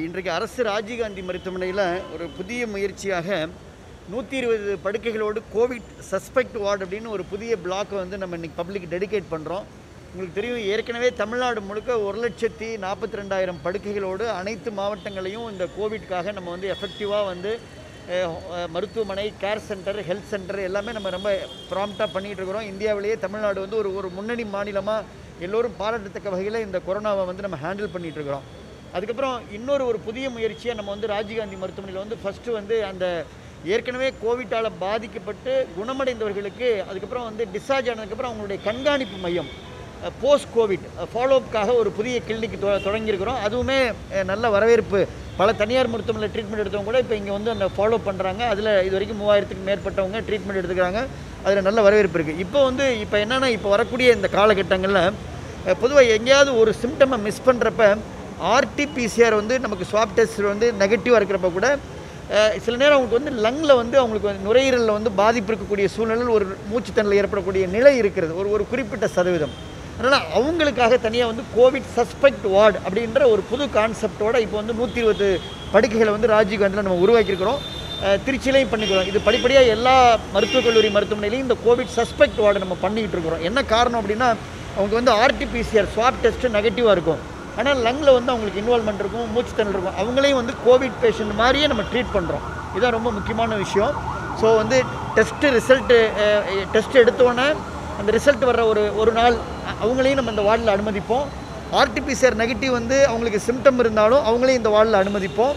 இன்றைக்கு அரசு ராஜீவ்காந்தி மருத்துவமனையில் ஒரு புதிய முயற்சியாக நூற்றி இருபது படுக்கைகளோடு கோவிட் சஸ்பெக்ட் வார்டு அப்படின்னு ஒரு புதிய பிளாக்கை வந்து நம்ம இன்னைக்கு பப்ளிக் டெடிகேட் பண்ணுறோம் உங்களுக்கு தெரியும் ஏற்கனவே தமிழ்நாடு முழுக்க ஒரு லட்சத்தி நாற்பத்தி ரெண்டாயிரம் படுக்கைகளோடு அனைத்து மாவட்டங்களையும் இந்த கோவிட்காக நம்ம வந்து எஃபெக்டிவாக வந்து அஹ், அஹ், மருத்துவமனை கேர் சென்டர் ஹெல்த் சென்டர் எல்லாமே நம்ம ரொம்ப ப்ராம்ப்டாக பண்ணிகிட்டு இருக்கிறோம் இந்தியாவிலேயே தமிழ்நாடு வந்து ஒரு ஒரு முன்னணி மாநிலமாக எல்லோரும் பாராட்டத்தக்க வகையில் இந்த கொரோனாவை வந்து நம்ம ஹேண்டில் பண்ணிகிட்டு இருக்கிறோம் அதுக்கப்புறம் இன்னொரு ஒரு புதிய முயற்சியை நம்ம வந்து ராஜீவ்காந்தி மருத்துவமனையில் வந்து ஃபஸ்ட்டு வந்து அந்த ஏற்கனவே கோவிட்டால் பாதிக்கப்பட்டு குணமடைந்தவர்களுக்கு அதுக்கப்புறம் வந்து டிஸ்சார்ஜ் ஆனதுக்கப்புறம் அவங்களுடைய கண்காணிப்பு மையம் போஸ்ட் கோவிட் ஃபாலோஅப்காக ஒரு புதிய கிளினிக் தொ தொடங்கியிருக்கிறோம் அதுவுமே அஹ், நல்ல வரவேற்பு பல தனியார் மருத்துவமனையில் ட்ரீட்மெண்ட் எடுத்தவங்க கூட இப்போ இங்கே வந்து அந்த ஃபாலோ பண்ணுறாங்க அதில் இது வரைக்கும் மூவாயிரத்துக்கு மேற்பட்டவங்க ட்ரீட்மெண்ட் எடுத்துக்கிறாங்க அதில் நல்ல வரவேற்பு இருக்குது இப்போ வந்து இப்போ என்னென்னா இப்போ வரக்கூடிய இந்த காலகட்டங்களில் பொதுவாக எங்கேயாவது ஒரு சிம்டமை மிஸ் பண்ணுறப்ப ஆர்டிபிசிஆர் வந்து நமக்கு ஸ்வாப் டெஸ்ட் வந்து நெகட்டிவாக இருக்கிறப்ப கூட அஹ், சில நேரம் அவங்களுக்கு வந்து லங்கில் வந்து அவங்களுக்கு வந்து நுரையீரலில் வந்து பாதிப்பு இருக்கக்கூடிய சூழ்நிலையில் ஒரு மூச்சுத்தண்ணில் ஏற்படக்கூடிய நிலை இருக்கிறது ஒரு ஒரு குறிப்பிட்ட சதவீதம் அதனால் அவங்களுக்காக தனியாக வந்து கோவிட் சஸ்பெக்ட் வார்டு அப்படின்ற ஒரு புது கான்செப்டோட இப்போ வந்து நூற்றி இருபது படுக்கைகளை வந்து ராஜீவ்காந்தியில் நம்ம உருவாக்கியிருக்கிறோம் அஹ், திருச்சியிலையும் பண்ணிக்கிறோம் இது படிப்படியாக எல்லா மருத்துவக் கல்லூரி மருத்துவமனையிலையும் இந்த கோவிட் சஸ்பெக்ட் வார்டு நம்ம பண்ணிக்கிட்டு இருக்கிறோம் என்ன காரணம் அப்படின்னா அவங்க வந்து ஆர்டிபிசிஆர் ஸ்வாப் டெஸ்ட்டு நெகட்டிவாக இருக்கும் ஆனால் லங்கில் வந்து அவங்களுக்கு இன்வால்மெண்ட் இருக்கும் மூச்சு திணறல் இருக்கும் அவங்களையும் வந்து கோவிட் பேஷண்ட் மாதிரியே நம்ம ட்ரீட் பண்ணுறோம் இதுதான் ரொம்ப முக்கியமான விஷயம் ஸோ வந்து டெஸ்ட்டு ரிசல்ட்டு டெஸ்ட் எடுத்தோன்னே அந்த ரிசல்ட் வர்ற ஒரு ஒரு நாள் அ- அவங்களையும் நம்ம இந்த வார்டில் அனுமதிப்போம் ஆர்டிபிசிஆர் நெகட்டிவ் வந்து அவங்களுக்கு சிம்டம் இருந்தாலும் அவங்களையும் இந்த வார்டில் அனுமதிப்போம்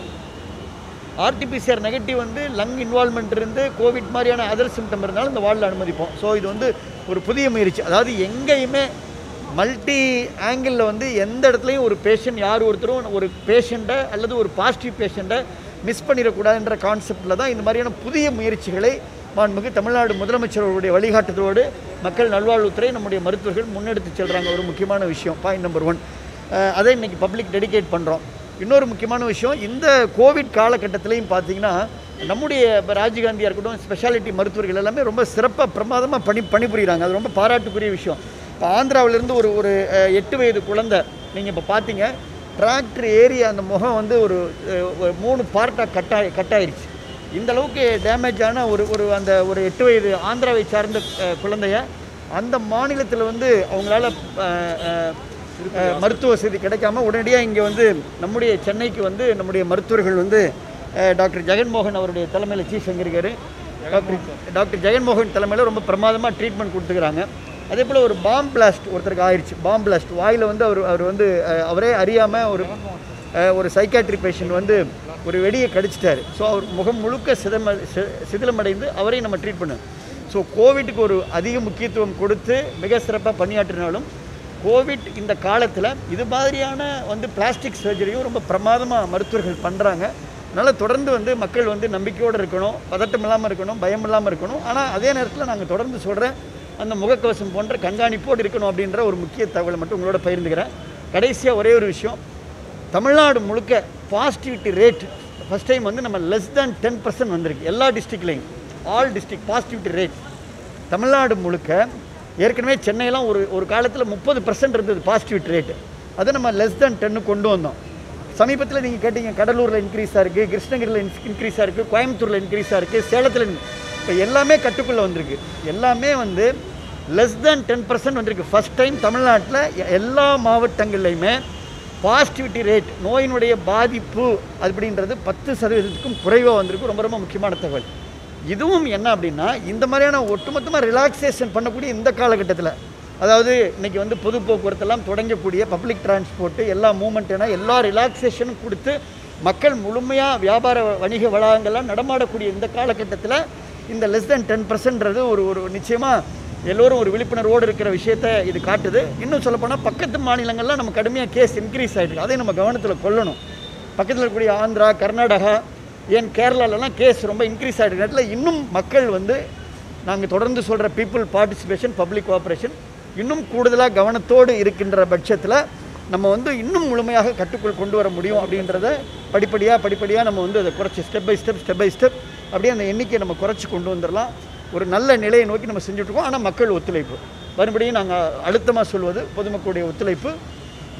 ஆர்டிபிசிஆர் நெகட்டிவ் வந்து லங் இன்வால்மெண்ட் இருந்து கோவிட் மாதிரியான அதர் சிம்டம் இருந்தாலும் இந்த வார்டில் அனுமதிப்போம் ஸோ இது வந்து ஒரு புதிய முயற்சி அதாவது எங்கேயுமே மல்டி ஆங்கிளில் வந்து எந்த இடத்துலையும் ஒரு பேஷண்ட் யார் ஒருத்தரும் ஒரு பேஷண்ட்டை அல்லது ஒரு பாசிட்டிவ் பேஷண்ட்டை மிஸ் பண்ணிடக்கூடாதுன்ற கான்செப்டில் தான் இந்த மாதிரியான புதிய முயற்சிகளை மாண்புமிகு தமிழ்நாடு முதலமைச்சர் அவருடைய வழிகாட்டுதலோடு மக்கள் நல்வாழ்வுத்துறை நம்முடைய மருத்துவர்கள் முன்னெடுத்து செல்கிறாங்க ஒரு முக்கியமான விஷயம் பாயிண்ட் நம்பர் ஒன் அதை இன்னைக்கு பப்ளிக் டெடிகேட் பண்ணுறோம் இன்னொரு முக்கியமான விஷயம் இந்த கோவிட் காலகட்டத்திலையும் பார்த்தீங்கன்னா நம்முடைய இப்போ ராஜீவ்காந்தியாக இருக்கட்டும் ஸ்பெஷாலிட்டி மருத்துவர்கள் எல்லாமே ரொம்ப சிறப்பாக பிரமாதமாக பணி பணிபுரிகிறாங்க அது ரொம்ப பாராட்டுக்குரிய விஷயம் இப்போ ஆந்திராவிலேருந்து ஒரு ஒரு அஹ், எட்டு வயது குழந்தை நீங்கள் இப்போ பார்த்தீங்க டிராக்டர் ஏறி அந்த முகம் வந்து ஒரு அஹ், ஒரு மூணு பார்ட்டாக கட்டாய் கட்டாயிருச்சு இந்த அளவுக்கு டேமேஜ் ஆன ஒரு ஒரு அந்த ஒரு எட்டு வயது ஆந்திராவை சார்ந்த அஹ், குழந்தைய அந்த மாநிலத்தில் வந்து அவங்களால அஹ், அஹ், அஹ், மருத்துவ வசதி கிடைக்காம உடனடியாக இங்கே வந்து நம்முடைய சென்னைக்கு வந்து நம்முடைய மருத்துவர்கள் வந்து அஹ், டாக்டர் ஜெகன்மோகன் அவருடைய தலைமையில் சீஃப் எங்கே இருக்காரு டாக்டர் டாக்டர் ஜெகன்மோகன் தலைமையில் ரொம்ப பிரமாதமாக ட்ரீட்மெண்ட் கொடுத்துக்கிறாங்க அதே போல் ஒரு பாம் பிளாஸ்ட் ஒருத்தருக்கு ஆயிடுச்சு பாம் பிளாஸ்ட் வாயில் வந்து அவர் அவர் வந்து அஹ், அவரே அறியாமல் ஒரு அஹ், ஒரு சைக்காட்ரி பேஷண்ட் வந்து ஒரு வெடியை கடிச்சிட்டாரு ஸோ அவர் முகம் முழுக்க சிதம சி- சிதிலமடைந்து அவரையும் நம்ம ட்ரீட் பண்ணோம் ஸோ கோவிட்டுக்கு ஒரு அதிக முக்கியத்துவம் கொடுத்து மிக சிறப்பாக பணியாற்றினாலும் கோவிட் இந்த காலத்தில் இது மாதிரியான வந்து பிளாஸ்டிக் சர்ஜரியும் ரொம்ப பிரமாதமாக மருத்துவர்கள் பண்ணுறாங்க அதனால் தொடர்ந்து வந்து மக்கள் வந்து நம்பிக்கையோடு இருக்கணும் பதட்டம் இல்லாமல் இருக்கணும் பயம் இல்லாமல் இருக்கணும் ஆனால் அதே நேரத்தில் நாங்கள் தொடர்ந்து சொல்கிறேன் அந்த முகக்கவசம் போன்ற கண்காணிப்போடு இருக்கணும் அப்படின்ற ஒரு முக்கிய தகவலை மட்டும் உங்களோட பகிர்ந்துக்கிறேன் கடைசியாக ஒரே ஒரு விஷயம் தமிழ்நாடு முழுக்க பாசிட்டிவிட்டி ரேட் ஃபஸ்ட் டைம் வந்து நம்ம லெஸ் தேன் டென் பர்சன்ட் வந்திருக்கு எல்லா டிஸ்ட்ரிக்ட்லையும் all district positivity rate Tamil Nadu முழுக்க ஏற்கனவே சென்னையெல்லாம் ஒரு ஒரு காலத்தில் முப்பது பர்சன்ட் இருந்தது பாசிட்டிவிட்டி ரேட்டு அதை நம்ம லெஸ் தேன் டென்னு கொண்டு வந்தோம் சமீபத்தில் நீங்கள் கேட்டீங்க கடலூரில் இன்க்ரீஸாக இருக்குது கிருஷ்ணகிரியில் இன்க்ரீஸாக இருக்குது கோயம்புத்தூரில் இன்க்ரீஸாக இருக்குது சேலத்தில் இப்போ எல்லாமே கட்டுக்குள்ளே வந்திருக்கு எல்லாமே வந்து லெஸ் தேன் டென் பர்சன்ட் வந்திருக்கு ஃபஸ்ட் டைம் தமிழ்நாட்டில் எ- எல்லா மாவட்டங்கள்லையுமே பாசிட்டிவிட்டி ரேட் நோயினுடைய பாதிப்பு அப்படின்றது பத்து சதவீதத்துக்கும் குறைவாக வந்திருக்கு ரொம்ப ரொம்ப முக்கியமான தகவல் இதுவும் என்ன அப்படின்னா இந்த மாதிரியான ஒட்டுமொத்தமாக ரிலாக்ஸேஷன் பண்ணக்கூடிய இந்த காலகட்டத்தில் அதாவது இன்னைக்கு வந்து பொது போக்குவரத்தெல்லாம் தொடங்கக்கூடிய பப்ளிக் டிரான்ஸ்போர்ட்டு எல்லா மூமெண்ட் என எல்லா ரிலாக்ஸேஷனும் கொடுத்து மக்கள் முழுமையாக வியாபார வணிக வளாகங்கள்லாம் நடமாடக்கூடிய இந்த காலகட்டத்தில் இந்த லெஸ் தென் டென் பர்சன்ட்றது ஒரு ஒரு நிச்சயமாக எல்லோரும் ஒரு விழிப்புணர்வோடு இருக்கிற விஷயத்த இது காட்டுது இன்னும் சொல்லப்போனால் பக்கத்து மாநிலங்கள்லாம் நம்ம கடுமையாக கேஸ் இன்க்ரீஸ் ஆகிருக்கு அதையும் நம்ம கவனத்தில் கொள்ளணும் பக்கத்தில் இருக்கக்கூடிய ஆந்திரா கர்நாடகா ஏன் கேரளாலலாம் கேஸ் ரொம்ப இன்க்ரீஸ் ஆகிட்டு நேரத்தில் இன்னும் மக்கள் வந்து நாங்கள் தொடர்ந்து சொல்கிற பீப்புள் பார்ட்டிசிபேஷன் பப்ளிக் கோஆப்ரேஷன் இன்னும் கூடுதலாக கவனத்தோடு இருக்கின்ற பட்சத்தில் நம்ம வந்து இன்னும் முழுமையாக கட்டுக்குள் கொண்டு வர முடியும் அப்படின்றத படிப்படியாக படிப்படியாக நம்ம வந்து அதை குறைச்சி step by step step by step அப்படியே அந்த எண்ணிக்கையை நம்ம குறைச்சி கொண்டு வந்துடலாம் ஒரு நல்ல நிலையை நோக்கி நம்ம செஞ்சுட்ருக்கோம் ஆனால் மக்கள் ஒத்துழைப்பு மறுபடியும் நாங்கள் அழுத்தமாக சொல்வது பொதுமக்களுடைய ஒத்துழைப்பு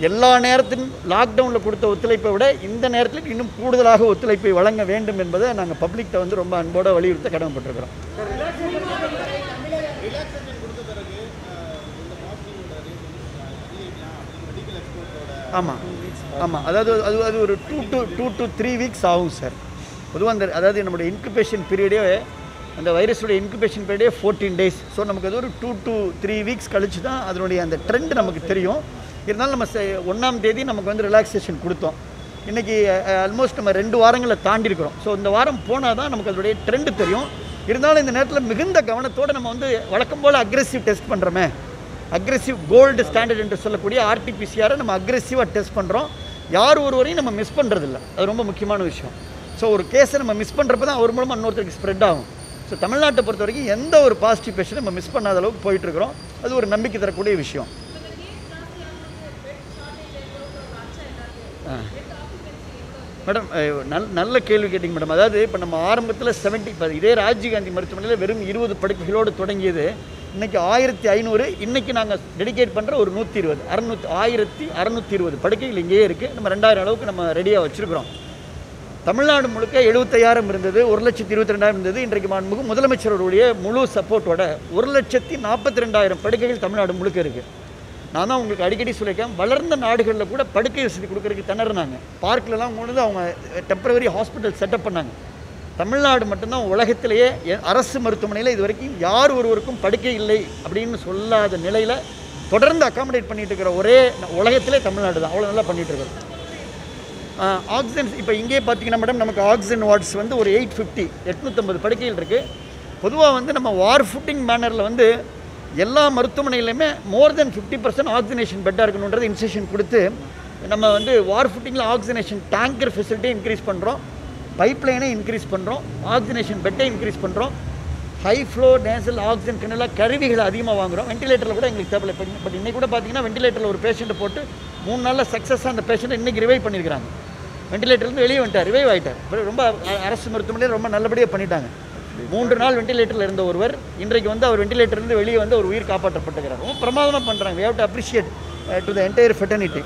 எல்லா நேரத்திலும் லாக்டவுனில் கொடுத்த ஒத்துழைப்பை விட இந்த நேரத்தில் இன்னும் கூடுதலாக ஒத்துழைப்பை வழங்க வேண்டும் என்பதை நாங்கள் பப்ளிக்கிட்ட வந்து ரொம்ப அன்போடு வலியுறுத்த கடமைப்பட்டிருக்கிறோம் ஆமாம் ஆமாம் அதாவது அது அது ஒரு two to two to three weeks ஆகும் சார் பொதுவாக அந்த அதாவது நம்மளுடைய இன்குபேஷன் பீரியடே அந்த வைரஸோட இன்குபேஷன் பீரியடே ஃபோர்டீன் டேஸ் ஸோ நமக்கு அது ஒரு டூ டு த்ரீ வீக்ஸ் கழிச்சு தான் அதனுடைய அந்த ட்ரெண்ட் நமக்கு தெரியும் இருந்தாலும் நம்ம செ- ஒண்ணாம் தேதி நமக்கு வந்து ரிலாக்ஸேஷன் கொடுத்தோம் இன்றைக்கி ஆல்மோஸ்ட் நம்ம ரெண்டு வாரங்களை தாண்டிருக்கிறோம் ஸோ இந்த வாரம் போனால் தான் நமக்கு அதனுடைய ட்ரெண்டு தெரியும் இருந்தாலும் இந்த நேரத்தில் மிகுந்த கவனத்தோடு நம்ம வந்து வழக்கம் போல் அக்ரெசிவ் டெஸ்ட் பண்ணுறோமே அக்ரெசிவ் கோல்டு ஸ்டாண்டர்ட் என்று சொல்லக்கூடிய ஆர்டிபிசிஆரை நம்ம அக்ரெசிவாக டெஸ்ட் பண்ணுறோம் யார் ஒருவரையும் நம்ம மிஸ் பண்ணுறதில்ல அது ரொம்ப முக்கியமான விஷயம் ஸோ ஒரு கேஸை நம்ம மிஸ் பண்ணுறப்ப தான் அவர் மூலமாக இன்னொருத்தருக்கு ஸ்ப்ரெட் ஆகும் ஸோ தமிழ்நாட்டை பொறுத்த வரைக்கும் எந்த ஒரு பாசிட்டிவ் பேஷண்ட் நம்ம மிஸ் பண்ணாத அளவுக்கு போயிட்டுருக்கிறோம் அது ஒரு நம்பிக்கை தரக்கூடிய விஷயம் ஆ மேடம் அஹ், நல் நல்ல கேள்வி கேட்டிங்க மேடம் அதாவது இப்போ நம்ம ஆரம்பத்தில் செவன்ட்டி இப்போ இதே ராஜீவ்காந்தி மருத்துவமனையில் வெறும் இருபது படுக்கைகளோடு தொடங்கியது இன்னைக்கு ஆயிரத்தி ஐநூறு இன்னைக்கு நாங்கள் டெடிகேட் பண்ணுற ஒரு நூற்றி இருபது அறநூற்றி ஆயிரத்தி அறநூற்றி இருபது படுக்கைகள் இங்கேயே இருக்குது நம்ம ரெண்டாயிரம் அளவுக்கு நம்ம ரெடியாக வச்சுருக்கிறோம் தமிழ்நாடு முழுக்க எழுபத்தையாயிரம் இருந்தது ஒரு லட்சத்தி இருபத்தி ரெண்டாயிரம் இருந்தது இன்றைக்கு மாண்புமிகு முதலமைச்சருடைய முழு சப்போர்ட்டோட ஒரு லட்சத்தி நாற்பத்தி ரெண்டாயிரம் படுக்கைகள் தமிழ்நாடு முழுக்க இருக்குது நான் தான் உங்களுக்கு அடிக்கடி சொல்லியிருக்கேன் வளர்ந்த நாடுகளில் கூட படுக்கை வசதி கொடுக்கறதுக்கு திணறினாங்க பார்க்லலாம் கொண்டு வந்து அவங்க டெம்பரவரி ஹாஸ்பிட்டல் செட்டப் பண்ணாங்க தமிழ்நாடு மட்டும்தான் உலகத்திலேயே எ- அரசு மருத்துவமனையில் இது வரைக்கும் யார் ஒருவருக்கும் படுக்கை இல்லை அப்படின்னு சொல்லாத நிலையில் தொடர்ந்து அகாமடேட் பண்ணிட்டு இருக்கிற ஒரே ந- உலகத்திலே தமிழ்நாடு தான் அவ்வளோ நல்லா பண்ணிட்டு இருக்கிறோம் ஆக்சிஜன் இப்போ இங்கே பார்த்தீங்கன்னா மேடம் நமக்கு ஆக்சிஜன் வார்ட்ஸ் வந்து ஒரு எயிட் ஃபிஃப்டி எட்நூற்றம்பது படுக்கைகள் இருக்குது பொதுவாக வந்து நம்ம வார் ஃபுட்டிங் மேனரில் வந்து எல்லா மருத்துவமனையிலுமே more than fifty percent oxygenation பெட்டாக இருக்கணுன்றது இன்ஸ்ட்ரக்ஷன் கொடுத்து நம்ம வந்து வார் ஃபுட்டிங்கில் ஆக்சிஜனேஷன் டேங்கர் ஃபெசிலிட்டியை இன்க்ரீஸ் பண்ணுறோம் பைப்லைனை இன்க்ரீஸ் பண்ணுறோம் ஆக்சிஜனேஷன் பெட்டை இன்க்ரீஸ் பண்ணுறோம் ஹை ஃப்ளோ நேசல் ஆக்சிஜன் கிணலாம் கருவிகளை அதிகமாக வாங்குறோம் வெண்டிலேட்டரில் கூட எங்களுக்கு தேவையில்லை பட் பட் இன்னைக்கு கூட பார்த்தீங்கன்னா வெண்டிலேட்டரில் ஒரு பேஷண்ட்டை போட்டு மூணு நாளில் சக்ஸஸாக அந்த பேஷண்ட்டை இன்றைக்கி ரிவைவ் பண்ணியிருக்கிறாங்க வெண்டிலேட்டர்லேருந்து வெளியே வந்துட்டார் ரிவைவ் ஆகிட்டார் அப்புறம் ரொம்ப அ- அரசு மருத்துவமனையில் ரொம்ப நல்லபடியாக பண்ணிட்டாங்க மூன்று நாள் வெண்டிலேட்டரில் இருந்த ஒருவர் இன்றைக்கு வந்து அவர் வெண்டிலேட்டர்லேருந்து வெளியே வந்து ஒரு உயிர் காப்பாற்றப்பட்டுகிறார் ரொம்ப பிரமாதமாக பண்ணுறாங்க we have to appreciate to the entire fraternity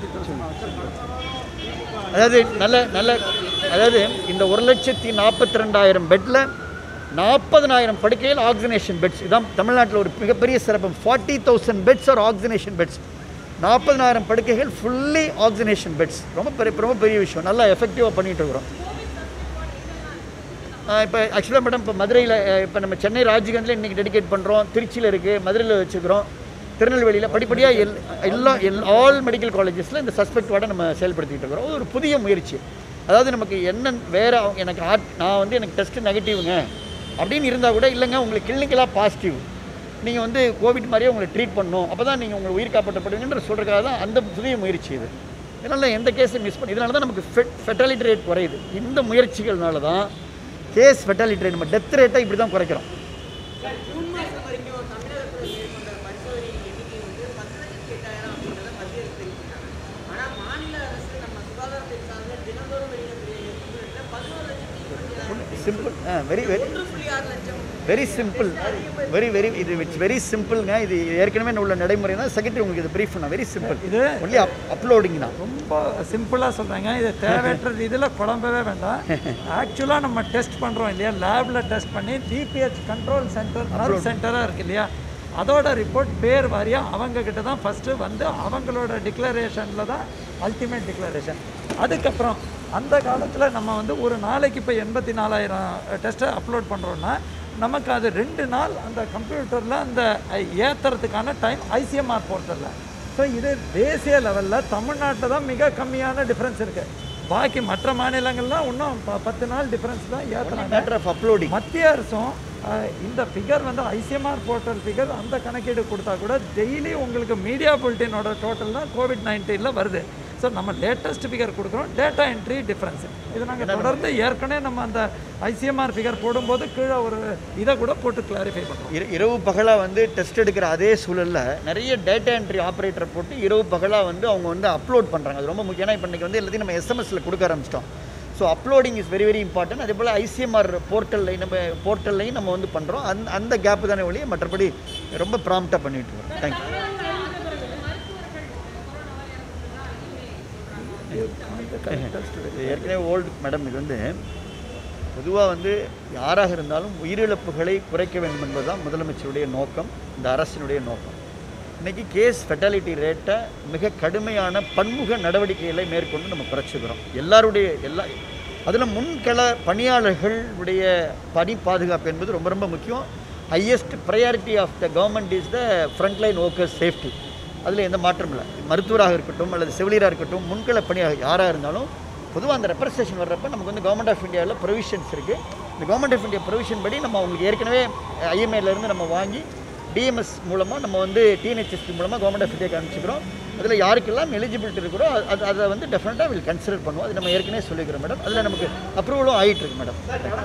அதாவது நல்ல நல்ல அதாவது இந்த ஒரு லட்சத்தி நாற்பத்தி ரெண்டாயிரம் பெட்டில் நாற்பதனாயிரம் படுக்கையில் ஆக்சிஜனேஷன் பெட்ஸ் இதான் தமிழ்நாட்டில் ஒரு மிகப்பெரிய சிறப்பு forty thousand beds or oxygenation beds நாற்பதனாயிரம் படுக்கைகள் ஃபுல்லி ஆக்சிஜனேஷன் பெட்ஸ் ரொம்ப பெரிய ரொம்ப பெரிய விஷயம் நல்லா எஃபெக்டிவாக பண்ணிகிட்டு இருக்கிறோம் இப்போ ஆக்சுவலாக மேடம் இப்போ மதுரையில் இப்போ நம்ம சென்னை ராஜீவ்காந்தில் இன்றைக்கி டெடிகேட் பண்ணுறோம் திருச்சியில் இருக்குது மதுரையில் வச்சுக்கிறோம் திருநெல்வேலியில் படிப்படியாக எல் எல்லா எல் ஆல் மெடிக்கல் காலேஜஸில் இந்த சஸ்பெக்ட் வார்டை நம்ம செயல்படுத்திட்டு இருக்கிறோம் அது ஒரு புதிய முயற்சி அதாவது நமக்கு என்ன வேறு எனக்கு ஆட் நான் வந்து எனக்கு டெஸ்ட்டு நெகட்டிவ்ங்க அப்படின்னு இருந்தால் கூட இல்லைங்க உங்களுக்கு கிளினிக்கலாக பாசிட்டிவ் நீங்கள் வந்து கோவிட் மாதிரியே உங்களை ட்ரீட் பண்ணணும் அப்போ தான் நீங்கள் உங்களை உயிர் காப்பாற்றப்படுவீங்கன்ற சொல்கிறதுக்காக தான் அந்த புதிய முயற்சி இது இதனால் எந்த கேஸையும் மிஸ் பண்ணி இதனால தான் நமக்கு ஃபெட் ஃபெட்டாலிட்டி ரேட் குறையுது இந்த முயற்சிகள்னால தான் கேஸ் ஃபெட்டாலிட்டி ரேட் நம்ம டெத் ரேட்டை இப்படி தான் குறைக்கிறோம் ஜூன் மாதம் வரைக்கும் தமிழகத்தில் மேற்கொண்ட பரிசோதனை எண்ணிக்கை வந்து பத்து லட்சத்தி எட்டாயிரம் அப்படின்றத மத்திய அரசு தெரிவிச்சிருக்காங்க ஆனால் மாநில அரசு நம்ம சுகாதாரத்தை சார்ந்த தினந்தோறும் வெளியிடக்கூடிய எண்ணிக்கையில் பதினோரு லட்சத்தி இருபத்தி சிம்பிள் ஆ வெரி வெரி ஒன்று புள்ளி ஆறு லட்சம் வெரி சிம்பிள் வெரி வெரி இது இட்ஸ் வெரி சிம்பிள்ங்க இது ஏற்கனவே உள்ள நடைமுறை தான் செக்ரட்டரி உங்களுக்கு இது ப்ரீஃப் பண்ண வெரி சிம்பிள் இது ஒன்லி அப்லோடிங் தான் ரொம்ப சிம்பிளாக சொல்கிறாங்க இது தேவையற்ற இதில் குழம்பவே வேண்டாம் ஆக்சுவலாக நம்ம டெஸ்ட் பண்ணுறோம் இல்லையா லேபில் டெஸ்ட் பண்ணி டிபிஹெச் கண்ட்ரோல் சென்டர் நர்வ் சென்டராக இருக்கு இல்லையா அதோட ரிப்போர்ட் பேர் வாரியாக அவங்க கிட்ட தான் ஃபஸ்ட்டு வந்து அவங்களோட டிக்ளரேஷனில் தான் அல்டிமேட் டிக்ளரேஷன் அதுக்கப்புறம் அந்த காலத்தில் நம்ம வந்து ஒரு நாளைக்கு இப்போ எண்பத்தி நாலாயிரம் டெஸ்ட்டை அப்லோட் பண்ணுறோன்னா நமக்கு அது ரெண்டு நாள் அந்த கம்ப்யூட்டரில் அந்த ஏற்றுறதுக்கான டைம் ஐசிஎம்ஆர் போர்ட்டலில் ஸோ இது தேசிய லெவலில் தமிழ்நாட்டில் தான் மிக கம்மியான டிஃப்ரென்ஸ் இருக்குது பாக்கி மற்ற மாநிலங்கள்லாம் இன்னும் ப- பத்து நாள் டிஃப்ரென்ஸ் தான் ஏற்றுறாங்க மேட்டர் ஆஃப் அப்லோடிங் மத்திய அரசும் அஹ், இந்த ஃபிகர் வந்து ஐசிஎம்ஆர் போர்ட்டல் ஃபிகர் அந்த கணக்கீடு கொடுத்தா கூட டெய்லி உங்களுக்கு மீடியா புல்ட்டினோட டோட்டல் தான் கோவிட் நைன்டீனில் வருது ஸோ நம்ம லேட்டஸ்ட் ஃபிகர் கொடுக்குறோம் டேட்டா என்ட்ரி டிஃப்ரென்ஸ் இது நாங்கள் தொடர்ந்து ஏற்கனவே நம்ம அந்த ஐசிஎம்ஆர் ஃபிகர் போடும்போது கீழே ஒரு இதை கூட போட்டு கிளாரிஃபை பண்ணுறோம் இர- இரவு பகலாக வந்து டெஸ்ட் எடுக்கிற அதே சூழலில் நிறைய டேட்டா என்ட்ரி ஆப்ரேட்டரை போட்டு இரவு பகலாக வந்து அவங்க வந்து அப்லோட் பண்ணுறாங்க அது ரொம்ப முக்கியம் ஏன்னா இப்போ இன்றைக்கி வந்து எல்லாத்தையும் நம்ம எஸ்எம்எஸ்ல கொடுக்க ஆரம்பிச்சிட்டோம் so uploading is very very important அதே போல் ஐசிஎம்ஆர் போர்ட்டல்லையும் நம்ம போர்ட்டல்லையும் நம்ம வந்து பண்ணுறோம் அந்த அந்த கேப்பு தானே ஒழிய மற்றபடி ரொம்ப ப்ராம்ப்டாக பண்ணிட்டு இருக்கோம் தேங்க்யூ இது ஏற்கனவே ஓல்டு மேடம் இது வந்து பொதுவாக வந்து யாராக இருந்தாலும் உயிரிழப்புகளை குறைக்க வேண்டும் என்பதுதான் முதலமைச்சருடைய நோக்கம் இந்த அரசினுடைய நோக்கம் இன்னைக்கு கேஸ் ஃபெட்டாலிட்டி ரேட்டை மிக கடுமையான பன்முக நடவடிக்கைகளை மேற்கொண்டு நம்ம குறைச்சிக்கிறோம் எல்லாருடைய எல்லா அதில் முன்கள பணியாளர்களுடைய பணி பாதுகாப்பு என்பது ரொம்ப ரொம்ப முக்கியம் highest priority of the government is the frontline workers safety அதில் எந்த மாற்றம் இல்லை மருத்துவராக இருக்கட்டும் அல்லது செவிலியராக இருக்கட்டும் முன்கள பணியாக யாராக இருந்தாலும் பொதுவாக அந்த ரெப்ரசேஷன் வர்றப்ப நமக்கு வந்து கவர்மெண்ட் ஆஃப் இந்தியாவில் ப்ரொவிஷன்ஸ் இருக்குது இந்த கவர்மெண்ட் ஆஃப் இந்தியா ப்ரொவிஷன் படி நம்ம அவங்களுக்கு ஏற்கனவே IMA ல இருந்து நம்ம வாங்கி டிஎம்எஸ் மூலமாக நம்ம வந்து டிஎன்ஹெச்எஸ்டி மூலமாக கவர்மெண்ட் ஆஃப் இந்தியாவுக்கு அனுப்பிச்சிக்கிறோம் அதில் யாருக்கெல்லாம் எலிஜிபிலிட்டி இருக்கிறோ அது- அது அதை வந்து டெஃபினட்டாக வில் கன்சிடர் பண்ணுவோம் அது நம்ம ஏற்கனவே சொல்லிக்கிறோம் மேடம் அதில் நமக்கு அப்ரூவலும் ஆகிட்டு இருக்கு மேடம்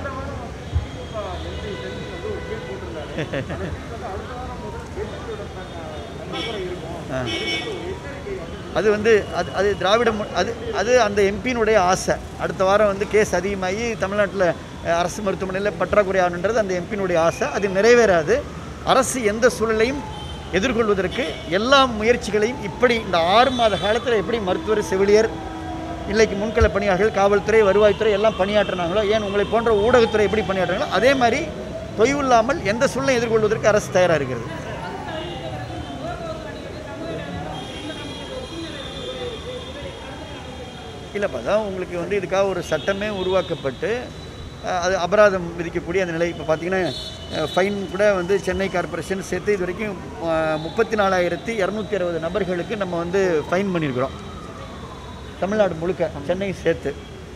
ஆ. அது வந்து அது அது திராவிட மு- அது அது அந்த எம்பியினுடைய ஆசை அடுத்த வாரம் வந்து கேஸ் அதிகமாகி தமிழ்நாட்டில் அஹ், அரசு மருத்துவமனையில் பற்றாக்குறை ஆகணுன்றது அந்த எம்பியினுடைய ஆசை அது நிறைவேறாது அரசு எந்த சூழலையும் எதிர்கொள்வதற்கு எல்லா முயற்சிகளையும் இப்படி இந்த ஆறு மாத காலத்தில் எப்படி மருத்துவர் செவிலியர் இல்லைக்கு முன்கள பணியாளர்கள் காவல்துறை வருவாய்த்துறை எல்லாம் பணியாற்றினாங்களோ ஏன் உங்களை போன்ற ஊடகத்துறை எப்படி பணியாற்றுறாங்களோ அதே மாதிரி தொய்வில்லாமல் எந்த சூழலையும் எதிர்கொள்வதற்கு அரசு தயாராக இருக்கிறது இல்லைப்பா அதான் உங்களுக்கு வந்து இதுக்காக ஒரு சட்டமே உருவாக்கப்பட்டு அஹ், அது அபராதம் விதிக்கக்கூடிய அந்த நிலை இப்போ பார்த்தீங்கன்னா ஃபைன் கூட வந்து சென்னை கார்ப்பரேஷன் சேர்த்து இது வரைக்கும் முப்பத்தி நாலாயிரத்தி இரநூத்தி அறுபது நபர்களுக்கு நம்ம வந்து ஃபைன் பண்ணியிருக்கிறோம் தமிழ்நாடு முழுக்க சென்னை சேர்த்து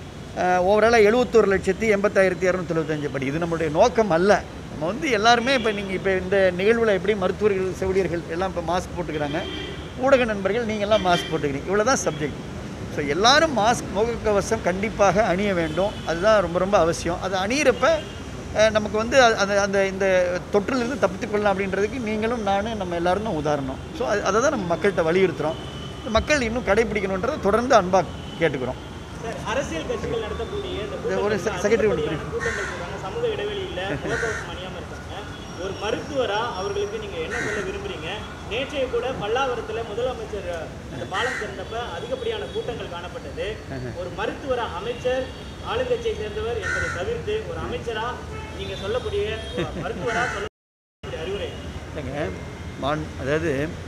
ஓவராலாக எழுபத்தோரு லட்சத்தி எண்பத்தாயிரத்தி இரநூத்தி எழுபத்தஞ்சு படி இது நம்மளுடைய நோக்கம் அல்ல நம்ம வந்து எல்லாருமே இப்போ நீங்கள் இப்போ இந்த நிகழ்வில் எப்படி மருத்துவர்கள் செவிலியர்கள் எல்லாம் இப்போ மாஸ்க் போட்டுக்கிறாங்க ஊடக நண்பர்கள் நீங்கள் எல்லாம் மாஸ்க் போட்டுக்கிறீங்க இவ்வளோ தான் சப்ஜெக்ட் ஸோ எல்லாரும் மாஸ்க் முகக்கவசம் கண்டிப்பாக அணிய வேண்டும் அதுதான் ரொம்ப ரொம்ப அவசியம் அது அணியிறப்ப அஹ், நமக்கு வந்து அது- அந்த அந்த இந்த தொற்றிலிருந்து தப்பித்துக் கொள்ளலாம் அப்படின்றதுக்கு நீங்களும் நானும் நம்ம எல்லாரும் தான் உதாரணம் ஸோ அது அதை தான் நம்ம மக்கள்கிட்ட வலியுறுத்துகிறோம் மக்கள் இன்னும் கடைபிடிக்கணுன்றதை தொடர்ந்து அன்பாக கேட்டுக்கிறோம் சார் அரசியல் கட்சிகள் நடத்தக்கூடிய இந்த இந்த ஒரு கூட்டங்களுக்கு secretary ஒரு அதிகப்படியான கூட்டங்கள் சொல்றாங்க சமூக இடைவெளி இல்ல முகக்கவசம் அணியாம இருக்காங்க ஒரு மருத்துவரா அவர்களுக்கு நீங்க என்ன சொல்ல விரும்புறீங்க நேற்றைய கூட பல்லாவரத்துல முதலமைச்சர் அந்த பாலம் திறந்தப்ப அதிகப்படியான கூட்டங்கள் காணப்பட்டது ஒரு மருத்துவரா அமைச்சர் ஆளுங்கட்சியை சேர்ந்தவர் என்பதை தவிர்த்து ஒரு அமைச்சரா நீங்க சொல்லக்கூடிய ஒரு மருத்துவரா சொல்லக்கூடிய அறிவுரை இல்லைங்க மான் அதாவது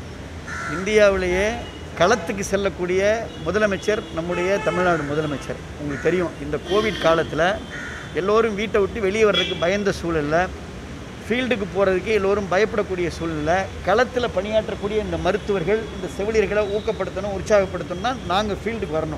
இந்தியாவிலேயே களத்துக்கு செல்லக்கூடிய முதலமைச்சர் நம்முடைய தமிழ்நாடு முதலமைச்சர் உங்களுக்கு தெரியும் இந்த கோவிட் காலத்தில் எல்லோரும் வீட்டை விட்டு வெளியே வர்றதுக்கு பயந்த சூழல்ல ஃபீல்டுக்கு போகிறதுக்கு எல்லோரும் பயப்படக்கூடிய சூழ்நிலை களத்தில் பணியாற்றக்கூடிய இந்த மருத்துவர்கள் இந்த செவிலியர்களை ஊக்கப்படுத்தணும் உற்சாகப்படுத்தணும்னா நாங்கள் ஃபீல்டுக்கு வரணும்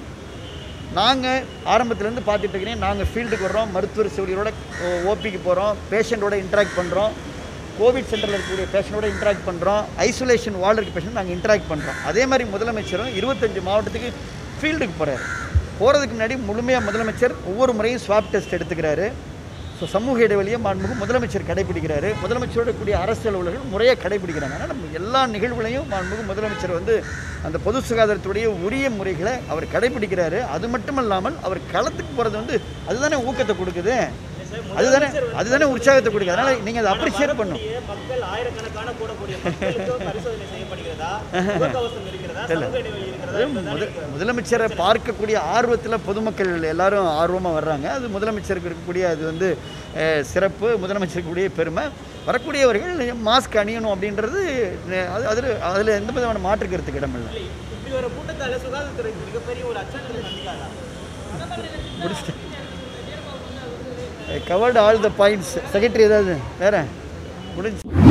நாங்கள் ஆரம்பத்துலேருந்து பார்த்துட்டு இருக்கிறேன் நாங்கள் ஃபீல்டுக்கு வர்றோம் மருத்துவர் செவிலியரோட ஓபிக்கு போகிறோம் பேஷண்ட்டோட இன்ட்ராக்ட் பண்ணுறோம் கோவிட் சென்டரில் இருக்கக்கூடிய பேஷண்ட்டோட இன்ட்ராக்ட் பண்ணுறோம் ஐசோலேஷன் வார்டு இருக்க பேஷண்ட் நாங்கள் இன்ட்ராக்ட் பண்ணுறோம் அதே மாதிரி முதலமைச்சரும் இருபத்தஞ்சு மாவட்டத்துக்கு ஃபீல்டுக்கு போகிறார் போகிறதுக்கு முன்னாடி முழுமையாக முதலமைச்சர் ஒவ்வொரு முறையும் ஸ்வாப் டெஸ்ட் எடுத்துக்கிறாரு ஸோ சமூக இடைவெளியை மாண்புமிகு முதலமைச்சர் கடைபிடிக்கிறாரு முதலமைச்சரோட கூடிய அரசு அலுவலர்கள் முறையாக கடைபிடிக்கிறாங்க ஆனால் நம்ம எல்லா நிகழ்வுகளையும் மாண்புமிகு முதலமைச்சர் வந்து அந்த பொது சுகாதாரத்துடைய உரிய முறைகளை அவர் கடைபிடிக்கிறாரு அது மட்டும் இல்லாமல் அவர் களத்துக்கு போகிறது வந்து அதுதானே ஊக்கத்தை கொடுக்குது அதுதானே அதுதானே உற்சாகத்தை கொடுக்குது அதனால் நீங்கள் அதை அப்ரிஷியேட் பண்ணும் வரக்கூடிய மக்கள் ஆயிரக்கணக்கான கூடக்கூடிய மக்களுக்கு பரிசோதனை செய்யப்படுகிறதா முகக்கவசம் இருக்கிறதா சமூக இடைவெளி இருக்கிறதா என்பதுதான் முத முதலமைச்சரை பார்க்கக்கூடிய ஆர்வத்தில் பொதுமக்கள் எல்லாரும் ஆர்வமாக வர்றாங்க அது முதலமைச்சருக்கு இருக்கக்கூடிய அது வந்து அஹ், சிறப்பு முதலமைச்சருக்கு கூடிய பெருமை வரக்கூடியவர்கள் மாஸ்க் அணியணும் அப்படின்றது அஹ், அது அதில் அதில் எந்த விதமான மாற்று கருத்துக்கு இடமில்லை இப்படி ஒரு கூட்டத்தால சுகாதாரத்துறைக்கு மிகப்பெரிய ஒரு அச்சத்தை சந்திக்காதா முடிச்சிட்டேன் covered all the points secretary ஏதாவது வேற முடிஞ்சு